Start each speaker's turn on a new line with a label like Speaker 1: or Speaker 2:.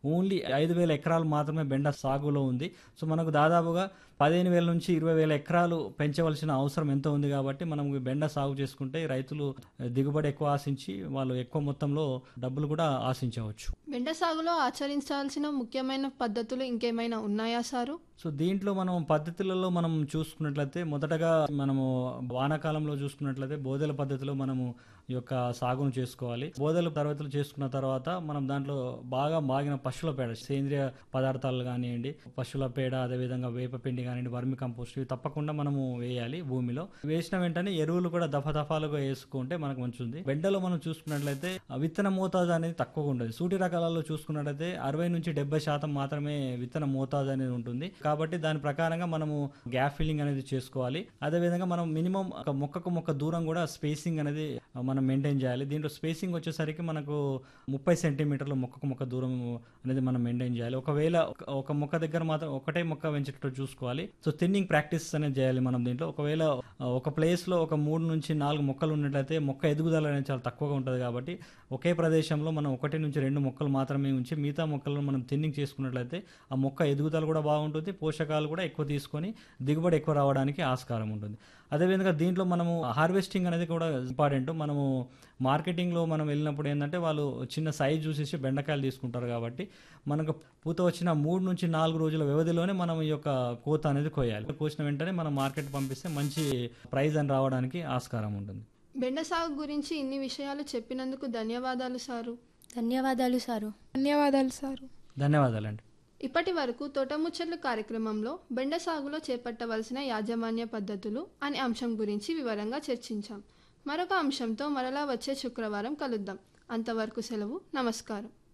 Speaker 1: only ఐదు వేల ఎకరాలు మాత్రమే బెండ సాగులో ఉంది సో మనకు దాదాపుగా పదిహేను వేల నుంచి ఇరవై వేల ఎకరాలు పెంచవలసిన అవసరం ఎంతో ఉంది కాబట్టి మనం ఈ బెండ సాగు చేసుకుంటే రైతులు దిగుబడి ఎక్కువ ఆశించి వాళ్ళు ఎక్కువ మొత్తంలో డబ్బులు కూడా ఆశించవచ్చు
Speaker 2: బెండ సాగులో ఆచరించాల్సిన ముఖ్యమైన పద్ధతులు ఇంకేమైనా ఉన్నాయా సారు
Speaker 1: సో దీంట్లో మనం పద్ధతులలో మనం చూసుకున్నట్లయితే మొదటగా మనము వానాకాలంలో చూసుకున్నట్లయితే బోధెల పద్ధతిలో మనము ఈ యొక్క సాగును చేసుకోవాలి బోధెల తరగతులు చేసుకున్న తర్వాత మనం దాంట్లో బాగా మాగిన పశువుల పేడ సేంద్రియ పదార్థాలు కానివ్వండి పశువుల పేడ అదేవిధంగా వేపపిండి కానివ్వండి వర్మి కంపోస్ట్ ఇవి తప్పకుండా మనము వేయాలి భూమిలో వేసిన వెంటనే ఎరువులు కూడా దఫా దఫాలుగా వేసుకుంటే మనకు మంచిది బెండలో మనం చూసుకున్నట్లయితే ఆ విత్తన మోతాదు అనేది తక్కువగా ఉంటుంది సూటి రకాలలో చూసుకున్నట్లయితే అరవై నుంచి డెబ్బై శాతం మాత్రమే విత్తన మోతాదు అనేది ఉంటుంది కాబట్టి దాని ప్రకారంగా మనము గ్యాప్ ఫిల్లింగ్ అనేది చేసుకోవాలి అదేవిధంగా మనం మినిమం ఒక మొక్కకు మొక్క దూరం కూడా స్పేసింగ్ అనేది మనం మెయింటైన్ చేయాలి దీంట్లో స్పేసింగ్ వచ్చేసరికి మనకు ముప్పై సెంటీమీటర్ల మొక్కకు మొక్క దూరం అనేది మనం మెయింటైన్ చేయాలి ఒకవేళ ఒక- ఒక మొక్క దగ్గర మాత్రం ఒకటే మొక్క పెంచేటట్టు చూసుకోవాలి సో థిన్నింగ్ ప్రాక్టీస్ అనేది చేయాలి మనం దీంట్లో ఒకవేళ ఆ, ఒక ప్లేస్ లో ఒక మూడు నుంచి నాలుగు మొక్కలు ఉన్నట్లయితే మొక్క ఎదుగుదల అనేది చాలా తక్కువగా ఉంటుంది కాబట్టి ఒకే ప్రదేశంలో మనం ఒకటి నుంచి రెండు మొక్కలు మాత్రమే ఉంచి మిగతా మొక్కలను మనం థిన్నింగ్ చేసుకున్నట్లయితే ఆ మొక్క ఎదుగుదల కూడా బాగుంటుంది పోషకాలు కూడా ఎక్కువ తీసుకొని దిగుబడి ఎక్కువ రావడానికి ఆస్కారం ఉంటుంది అదేవిధంగా దీంట్లో మనము హార్వెస్టింగ్ అనేది కూడా ఇంపార్టెంట్ మనము మార్కెటింగ్లో మనం వెళ్ళినప్పుడు ఏంటంటే వాళ్ళు చిన్న సైజ్ చూసేసి బెండకాయలు తీసుకుంటారు కాబట్టి మనకు పూత వచ్చిన మూడు నుంచి నాలుగు రోజుల వ్యవధిలోనే మనం ఈ యొక్క కోత అనేది కోయాలి కోసిన వెంటనే మనం మార్కెట్ పంపిస్తే మంచి ప్రైజ్ అని రావడానికి ఆస్కారం ఉంటుంది
Speaker 2: బెండ సాగు గురించి ఇన్ని విషయాలు చెప్పినందుకు ధన్యవాదాలు సారు
Speaker 3: ధన్యవాదాలు సారు
Speaker 4: ధన్యవాదాలు సారు
Speaker 1: ధన్యవాదాలండి
Speaker 2: ఇప్పటి వరకు తోటముచ్చట్లు కార్యక్రమంలో బెండ సాగులో చేపట్టవలసిన యాజమాన్య పద్ధతులు అనే అంశం గురించి వివరంగా చర్చించాం మరొక అంశంతో మరలా వచ్చే శుక్రవారం కలుద్దాం అంతవరకు సెలవు నమస్కారం